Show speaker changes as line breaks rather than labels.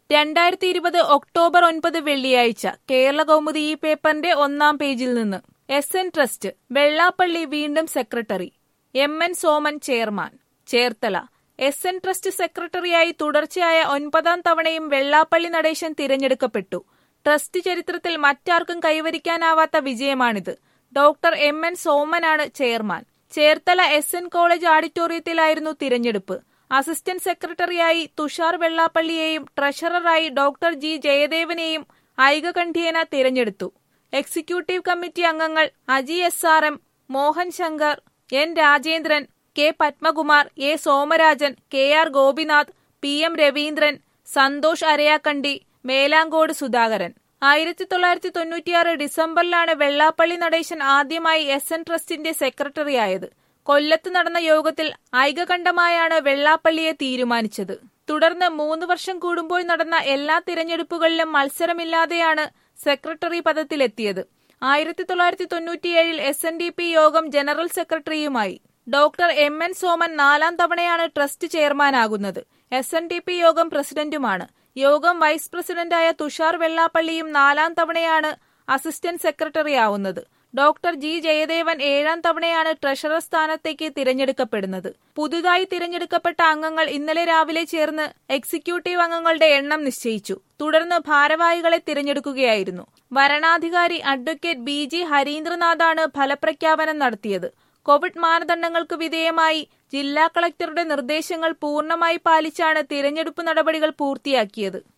രണ്ടായിരത്തി ഇരുപത് ഒക്ടോബർ ഒൻപത് വെള്ളിയാഴ്ച കേരള കൗമുദി ഈ പേപ്പറിന്റെ ഒന്നാം പേജിൽ നിന്ന് എസ് എൻ ട്രസ്റ്റ് വെള്ളാപ്പള്ളി വീണ്ടും secretary M N Soman chairman Cherthala S N trust സെക്രട്ടറിയായി തുടർച്ചയായ ഒൻപതാം തവണയും വെള്ളാപ്പള്ളി നടേശൻ തിരഞ്ഞെടുക്കപ്പെട്ടു ട്രസ്റ്റ് ചരിത്രത്തിൽ മറ്റാർക്കും കൈവരിക്കാനാവാത്ത വിജയമാണിത് ഡോക്ടർ എം എൻ സോമനാണ് chairman Cherthala S N college ഓഡിറ്റോറിയത്തിലായിരുന്നു തിരഞ്ഞെടുപ്പ് അസിസ്റ്റന്റ് സെക്രട്ടറിയായി തുഷാർ വെള്ളാപ്പള്ളിയെയും ട്രഷററായി ഡോക്ടർ ജി ജയദേവനെയും ഐകകണ്ഠ്യേന തിരഞ്ഞെടുത്തു എക്സിക്യൂട്ടീവ് കമ്മിറ്റി അംഗങ്ങൾ Aji S R M Mohan Shankar N Rajendran K Padmakumar A Somarajan K R Gopinath P M Raveendran Santhosh Arayakkandi Melangode Sudhakaran ആയിരത്തി തൊള്ളായിരത്തി തൊണ്ണൂറ്റിയാറ് ഡിസംബറിലാണ് വെള്ളാപ്പള്ളി നടേശൻ ആദ്യമായി എസ് എൻ ട്രസ്റ്റിന്റെ സെക്രട്ടറിയായത് കൊല്ലത്ത് നടന്ന യോഗത്തിൽ ഐകകണ്ഠമായാണ് വെള്ളാപ്പള്ളിയെ തീരുമാനിച്ചത് തുടർന്ന് മൂന്ന് വർഷം കൂടുമ്പോൾ നടന്ന എല്ലാ തിരഞ്ഞെടുപ്പുകളിലും മത്സരമില്ലാതെയാണ് സെക്രട്ടറി പദത്തിലെത്തിയത് ആയിരത്തി തൊള്ളായിരത്തി തൊണ്ണൂറ്റിയേഴിൽ എസ് എൻ ഡി പി യോഗം ജനറൽ സെക്രട്ടറിയുമായി ഡോക്ടർ എം എൻ സോമൻ നാലാം തവണയാണ് ട്രസ്റ്റ് ചെയർമാനാകുന്നത് എസ് എൻ ഡി പി യോഗം പ്രസിഡന്റുമാണ് യോഗം വൈസ് പ്രസിഡന്റായ തുഷാർ വെള്ളാപ്പള്ളിയും നാലാം തവണയാണ് അസിസ്റ്റന്റ് സെക്രട്ടറി ആവുന്നത് ഡോക്ടർ ജി ജയദേവൻ ഏഴാം തവണയാണ് ട്രഷറർ സ്ഥാനത്തേക്ക് തിരഞ്ഞെടുക്കപ്പെടുന്നത് പുതുതായി തിരഞ്ഞെടുക്കപ്പെട്ട അംഗങ്ങൾ ഇന്നലെ രാവിലെ ചേർന്ന് എക്സിക്യൂട്ടീവ് അംഗങ്ങളുടെ എണ്ണം നിശ്ചയിച്ചു തുടർന്ന് ഭാരവാഹികളെ തിരഞ്ഞെടുക്കുകയായിരുന്നു വരണാധികാരി അഡ്വക്കേറ്റ് ബി ജി ഹരീന്ദ്രനാഥാണ് ഫലപ്രഖ്യാപനം നടത്തിയത് കോവിഡ് മാനദണ്ഡങ്ങൾക്ക് വിധേയമായി ജില്ലാ കളക്ടറുടെ നിർദ്ദേശങ്ങൾ പൂർണ്ണമായി പാലിച്ചാണ് തിരഞ്ഞെടുപ്പ് നടപടികൾ പൂർത്തിയാക്കിയത്